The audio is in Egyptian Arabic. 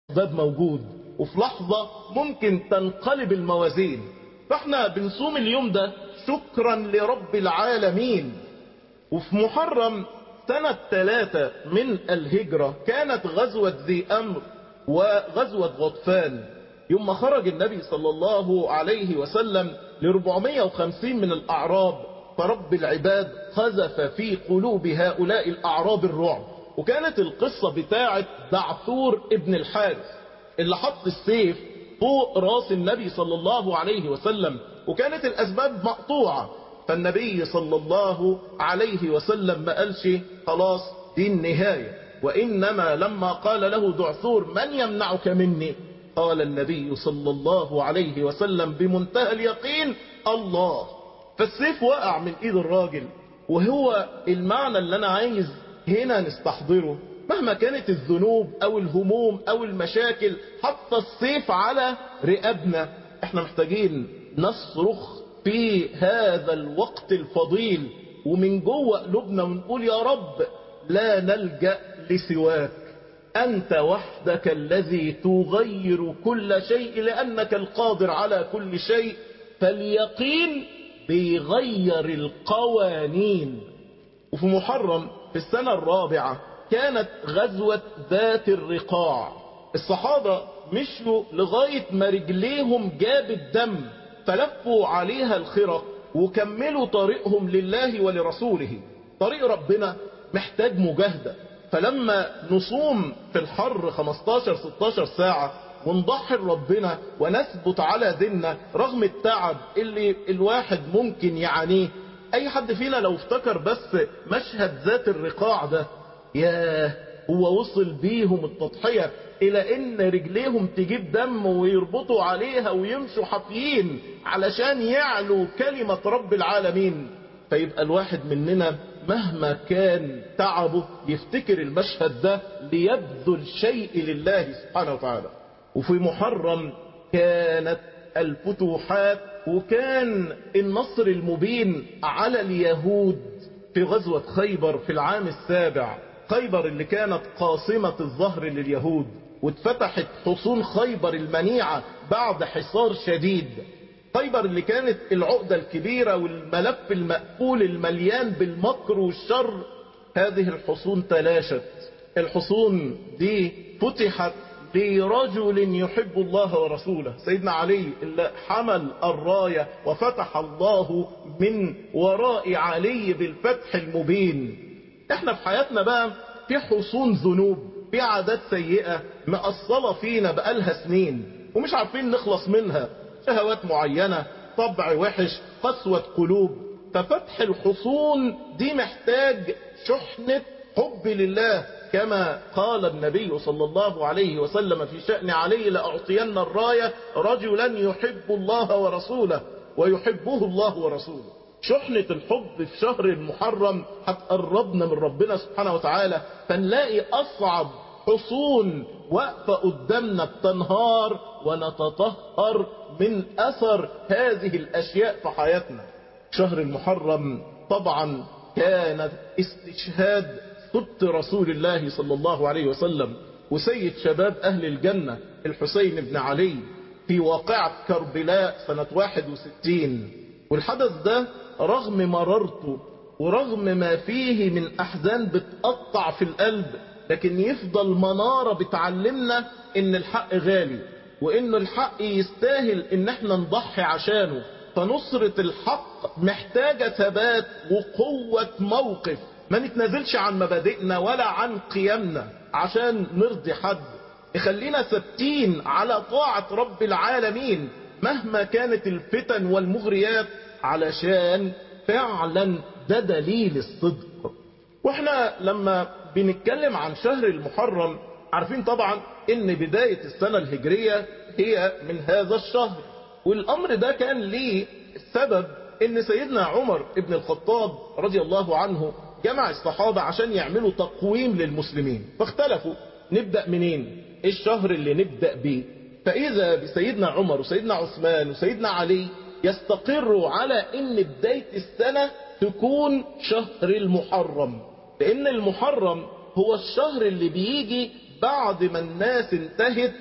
باب موجود وفي لحظة ممكن تنقلب الموازين فاحنا بنصوم اليوم ده شكرا لرب العالمين وفي محرم سنة ثلاثة من الهجرة كانت غزوة ذي أمر وغزوة غطفان يوم ما خرج النبي صلى الله عليه وسلم ل 450 من الأعراب فرب العباد قذف في قلوب هؤلاء الأعراب الرعب وكانت القصة بتاعة دعثور ابن الحارث اللي حط السيف فوق راس النبي صلى الله عليه وسلم وكانت الأسباب مقطوعة فالنبي صلى الله عليه وسلم ما قالش خلاص دي النهاية وإنما لما قال له دعثور من يمنعك مني قال النبي صلى الله عليه وسلم بمنتهى اليقين الله فالسيف وقع من ايد الراجل وهو المعنى اللي انا عايز هنا نستحضره مهما كانت الذنوب او الهموم او المشاكل حتى السيف على رقابنا احنا محتاجين نصرخ في هذا الوقت الفضيل ومن جوه قلوبنا ونقول يا رب لا نلجأ لسواك أنت وحدك الذي تغير كل شيء لأنك القادر على كل شيء فاليقين بيغير القوانين وفي محرم في السنة الرابعة كانت غزوة ذات الرقاع الصحابة مشوا لغاية ما رجليهم جابت دم فلفوا عليها الخرق وكملوا طريقهم لله ولرسوله طريق ربنا محتاج مجاهدة فلما نصوم في الحر 15-16 ساعة ونضحي ربنا ونثبت على ديننا رغم التعب اللي الواحد ممكن يعانيه اي حد فينا لو افتكر بس مشهد ذات الرقاع ده ياه هو وصل بيهم التضحية الى ان رجليهم تجيب دم ويربطوا عليها ويمشوا حافيين علشان يعلوا كلمة رب العالمين فيبقى الواحد مننا مهما كان تعبه يفتكر المشهد ده ليبذل شيء لله سبحانه وتعالى وفي محرم كانت الفتوحات وكان النصر المبين على اليهود في غزوة خيبر في العام السابع خيبر اللي كانت قاصمة الظهر لليهود واتفتحت حصون خيبر المنيعة بعد حصار شديد خيبر اللي كانت العقدة الكبيرة والملف المقفول المليان بالمكر والشر هذه الحصون تلاشت الحصون دي فتحت لرجل يحب الله ورسوله سيدنا علي اللي حمل الراية وفتح الله من وراء علي بالفتح المبين احنا في حياتنا بقى في حصون ذنوب في عادات سيئة مأصلة فينا بقالها سنين ومش عارفين نخلص منها شهوات معينة طبع وحش قسوة قلوب ففتح الحصون دي محتاج شحنة حب لله كما قال النبي صلى الله عليه وسلم في شأن علي لأعطين الراية رجلا يحب الله ورسوله ويحبه الله ورسوله شحنة الحب في شهر المحرم هتقربنا من ربنا سبحانه وتعالى فنلاقي أصعب حصون واقفة قدامنا بتنهار ونتطهر من أثر هذه الأشياء في حياتنا شهر المحرم طبعا كانت استشهاد سبت رسول الله صلى الله عليه وسلم وسيد شباب أهل الجنة الحسين بن علي في واقعة كربلاء سنة 61 والحدث ده رغم مررته ورغم ما فيه من أحزان بتقطع في القلب لكن يفضل منارة بتعلمنا ان الحق غالي وان الحق يستاهل ان احنا نضحي عشانه فنصرة الحق محتاجة ثبات وقوة موقف ما نتنازلش عن مبادئنا ولا عن قيمنا عشان نرضي حد يخلينا ثابتين على طاعة رب العالمين مهما كانت الفتن والمغريات علشان فعلا ده دليل الصدق واحنا لما بنتكلم عن شهر المحرم عارفين طبعا ان بداية السنة الهجرية هي من هذا الشهر والامر ده كان ليه سبب ان سيدنا عمر ابن الخطاب رضي الله عنه جمع الصحابة عشان يعملوا تقويم للمسلمين فاختلفوا نبدأ منين ايه الشهر اللي نبدأ بيه فاذا بسيدنا عمر وسيدنا عثمان وسيدنا علي يستقروا على ان بداية السنة تكون شهر المحرم لان المحرم هو الشهر اللي بيجي بعد ما الناس انتهت